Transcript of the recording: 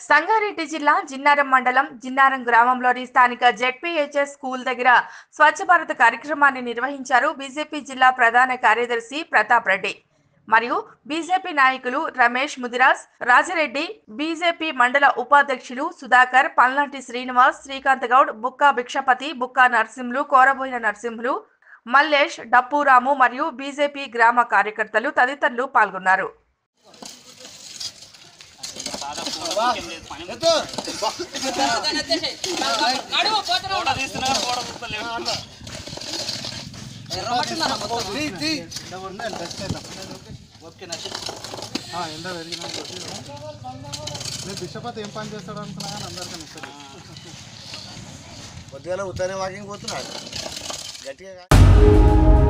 సంగారెడ్డి జిల్లా జిన్నారం మండలం జిన్నారం గ్రామంలోని స్థానిక జెడ్పీహెచ్ఎస్ స్కూల్ దగ్గర స్వచ్ఛ భారత్ కార్యక్రమాన్ని నిర్వహించారు బీజేపీ జిల్లా ప్రధాన కార్యదర్శి ప్రతాప్ రెడ్డి మరియు బీజేపీ నాయకులు రమేష్ ముదిరాజ్ రాజిరెడ్డి బీజేపీ మండల ఉపాధ్యక్షులు సుధాకర్ పల్నాటి శ్రీనివాస్ శ్రీకాంత్ గౌడ్ బుక్కా భిక్షపతి బుక్కా నరసింహులు కోరబోయిన నరసింహులు మల్లేష్ డప్పురాము మరియు బీజేపీ గ్రామ కార్యకర్తలు తదితరులు పాల్గొన్నారు నడువు పోతున్నావు ఎండ పెరిగిన నేను బిషపతి ఏం పని చేస్తాడు అనుకున్నా కానీ అందరికీ ఇస్తాడు పొద్దుగాల ఉత్తరానే వాకింగ్ పోతున్నాడు గట్టిగా కా-